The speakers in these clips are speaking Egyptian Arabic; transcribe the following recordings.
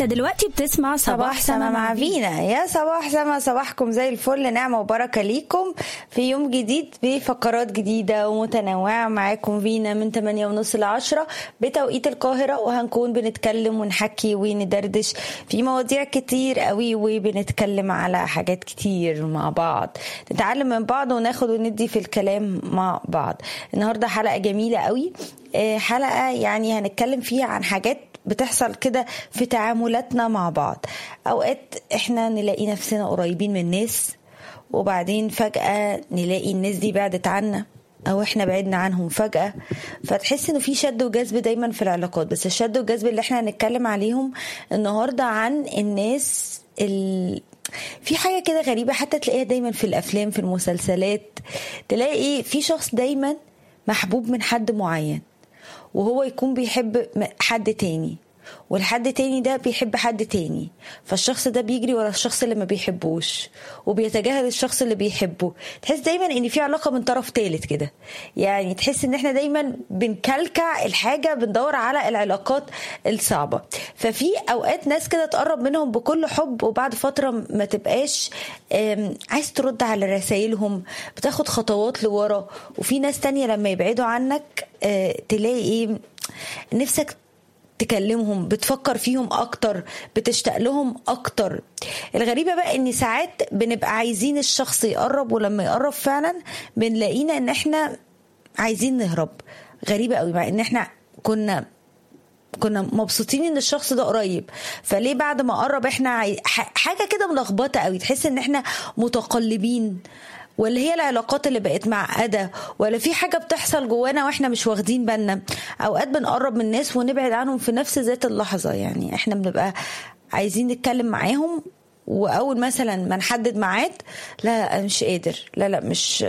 دلوقتي بتسمع صباح سما مع فينا يا صباح سما صباحكم زي الفل نعمة وبركة ليكم في يوم جديد بفقرات جديدة ومتنوعة معاكم فينا من 8 ونص ل 10 بتوقيت القاهرة وهنكون بنتكلم ونحكي وندردش في مواضيع كتير قوي وبنتكلم على حاجات كتير مع بعض نتعلم من بعض وناخد وندي في الكلام مع بعض النهاردة حلقة جميلة قوي حلقة يعني هنتكلم فيها عن حاجات بتحصل كده في تعاملاتنا مع بعض اوقات احنا نلاقي نفسنا قريبين من الناس وبعدين فجأة نلاقي الناس دي بعدت عنا او احنا بعدنا عنهم فجأة فتحس انه في شد وجذب دايما في العلاقات بس الشد والجذب اللي احنا هنتكلم عليهم النهاردة عن الناس ال... في حاجة كده غريبة حتى تلاقيها دايما في الافلام في المسلسلات تلاقي في شخص دايما محبوب من حد معين وهو يكون بيحب حد تاني والحد تاني ده بيحب حد تاني فالشخص ده بيجري ورا الشخص اللي ما بيحبوش وبيتجاهل الشخص اللي بيحبه تحس دايما ان في علاقه من طرف تالت كده يعني تحس ان احنا دايما بنكلكع الحاجه بندور على العلاقات الصعبه ففي اوقات ناس كده تقرب منهم بكل حب وبعد فتره ما تبقاش عايز ترد على رسائلهم بتاخد خطوات لورا وفي ناس تانية لما يبعدوا عنك تلاقي ايه نفسك تكلمهم بتفكر فيهم اكتر بتشتاق لهم اكتر الغريبه بقى ان ساعات بنبقى عايزين الشخص يقرب ولما يقرب فعلا بنلاقينا ان احنا عايزين نهرب غريبه قوي مع ان احنا كنا كنا مبسوطين ان الشخص ده قريب فليه بعد ما قرب احنا عاي... حاجه كده ملخبطه قوي تحس ان احنا متقلبين ولا هي العلاقات اللي بقت معقده ولا في حاجه بتحصل جوانا واحنا مش واخدين بالنا اوقات بنقرب من الناس ونبعد عنهم في نفس ذات اللحظه يعني احنا بنبقى عايزين نتكلم معاهم واول مثلا ما نحدد ميعاد لا لا مش قادر لا لا مش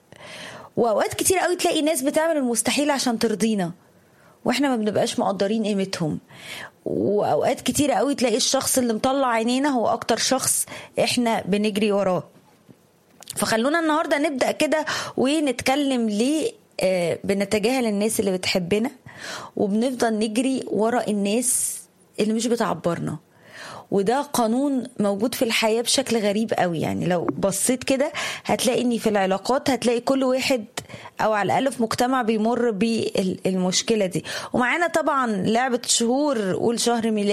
واوقات كتير قوي تلاقي ناس بتعمل المستحيل عشان ترضينا واحنا ما بنبقاش مقدرين قيمتهم واوقات كتير قوي تلاقي الشخص اللي مطلع عينينا هو اكتر شخص احنا بنجري وراه فخلونا النهارده نبدا كده ونتكلم ليه آه بنتجاهل الناس اللي بتحبنا وبنفضل نجري ورا الناس اللي مش بتعبرنا وده قانون موجود في الحياه بشكل غريب قوي يعني لو بصيت كده هتلاقي ان في العلاقات هتلاقي كل واحد او على الاقل في مجتمع بيمر بالمشكله دي ومعانا طبعا لعبه شهور قول شهر ميلاد